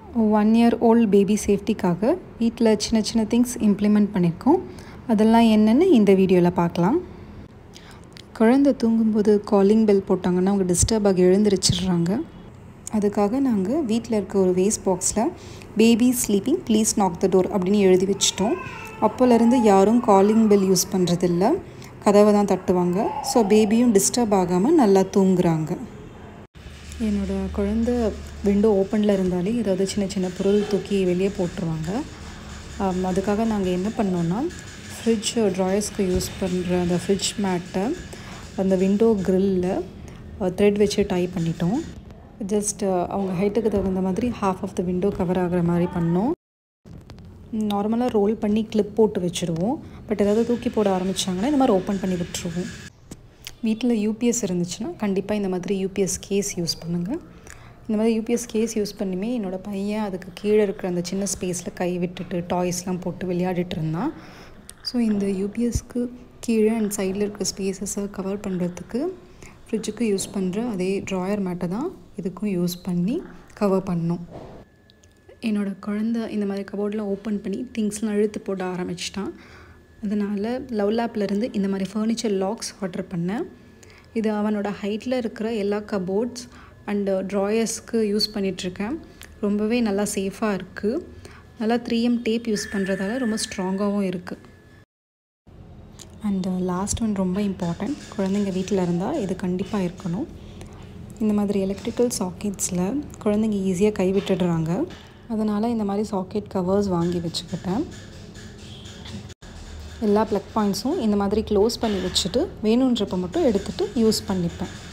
one year old baby சேஃப்டிக்காக வீட்டில் சின்ன சின்ன திங்ஸ் இம்ப்ளிமெண்ட் பண்ணியிருக்கோம் அதெல்லாம் என்னென்னு இந்த வீடியோவில் பார்க்கலாம் குழந்தை தூங்கும்போது காலிங் பெல் போட்டாங்கன்னா அவங்க டிஸ்டர்ப் ஆகி எழுந்திரிச்சிடுறாங்க அதுக்காக நாங்கள் வீட்டில் இருக்க ஒரு வேஸ்ட் பாக்ஸில் baby sleeping please knock the door அப்படின்னு எழுதி வச்சிட்டோம் அப்போலேருந்து யாரும் காலிங் பெல் யூஸ் பண்ணுறதில்ல கதவை தான் தட்டுவாங்க ஸோ பேபியும் டிஸ்டர்ப் ஆகாமல் நல்லா தூங்குறாங்க என்னோடய குழந்த விண்டோ ஓப்பனில் இருந்தாலே ஏதாவது சின்ன சின்ன பொருள் தூக்கி வெளியே போட்டுருவாங்க அதுக்காக நாங்கள் என்ன பண்ணோன்னா ஃப்ரிட்ஜ் ட்ராயர்ஸ்க்கு யூஸ் பண்ணுற அந்த ஃப்ரிட்ஜ் மேட்டை அந்த விண்டோ க்ரில்லில் த்ரெட் வச்சு டை பண்ணிட்டோம் ஜஸ்ட் அவங்க ஹைட்டுக்கு தகுந்த மாதிரி half of the window cover ஆகிற மாதிரி பண்ணோம் நார்மலாக ரோல் பண்ணி கிளிப் போட்டு வச்சுருவோம் பட் ஏதாவது தூக்கி போட ஆரம்பித்தாங்கன்னா இந்த மாதிரி ஓப்பன் பண்ணி விட்டுருவோம் வீட்டில் யூபிஎஸ் இருந்துச்சுன்னா கண்டிப்பாக இந்த மாதிரி யூபிஎஸ் கேஸ் யூஸ் பண்ணுங்கள் இந்த மாதிரி யூபிஎஸ் கேஸ் யூஸ் பண்ணியுமே என்னோடய பையன் அதுக்கு கீழே இருக்கிற அந்த சின்ன ஸ்பேஸில் கை விட்டுட்டு டாய்ஸ்லாம் போட்டு விளையாடிட்டு இருந்தான் ஸோ இந்த யூபிஎஸ்க்கு கீழே அண்ட் சைடில் இருக்கிற ஸ்பேசஸை கவர் பண்ணுறதுக்கு ஃப்ரிட்ஜுக்கு யூஸ் பண்ணுற அதே ட்ராயர் மேட்டை தான் இதுக்கும் யூஸ் பண்ணி கவர் பண்ணோம் என்னோடய குழந்த இந்த மாதிரி கபோர்டில் ஓப்பன் பண்ணி திங்ஸ்லாம் இழுத்து போட ஆரம்பிச்சிட்டான் அதனால் லவ் லேப்லேருந்து இந்த மாதிரி ஃபர்னிச்சர் லாக்ஸ் ஆர்டர் பண்ணேன் இது அவனோட ஹைட்டில் இருக்கிற எல்லா கபோர்ட்ஸ் அண்டு ட்ராயர்ஸ்க்கு யூஸ் பண்ணிகிட்ருக்கேன் ரொம்பவே நல்லா சேஃபாக இருக்குது நல்லா த்ரீ எம் டேப் யூஸ் பண்ணுறதால ரொம்ப ஸ்ட்ராங்காகவும் இருக்குது அண்டு லாஸ்ட் ஒன் ரொம்ப இம்பார்ட்டண்ட் குழந்தைங்க வீட்டில் இருந்தால் இது கண்டிப்பாக இருக்கணும் இந்த மாதிரி எலக்ட்ரிக்கல் சாக்கெட்ஸில் குழந்தைங்க ஈஸியாக கைவிட்டுடுறாங்க அதனால் இந்த மாதிரி சாக்கெட் கவர்ஸ் வாங்கி வச்சுக்கிட்டேன் எல்லா ப்ளக் பாயிண்ட்ஸும் இந்த மாதிரி க்ளோஸ் பண்ணி வச்சுட்டு வேணுன்றப்ப மட்டும் எடுத்துகிட்டு யூஸ் பண்ணிப்பேன்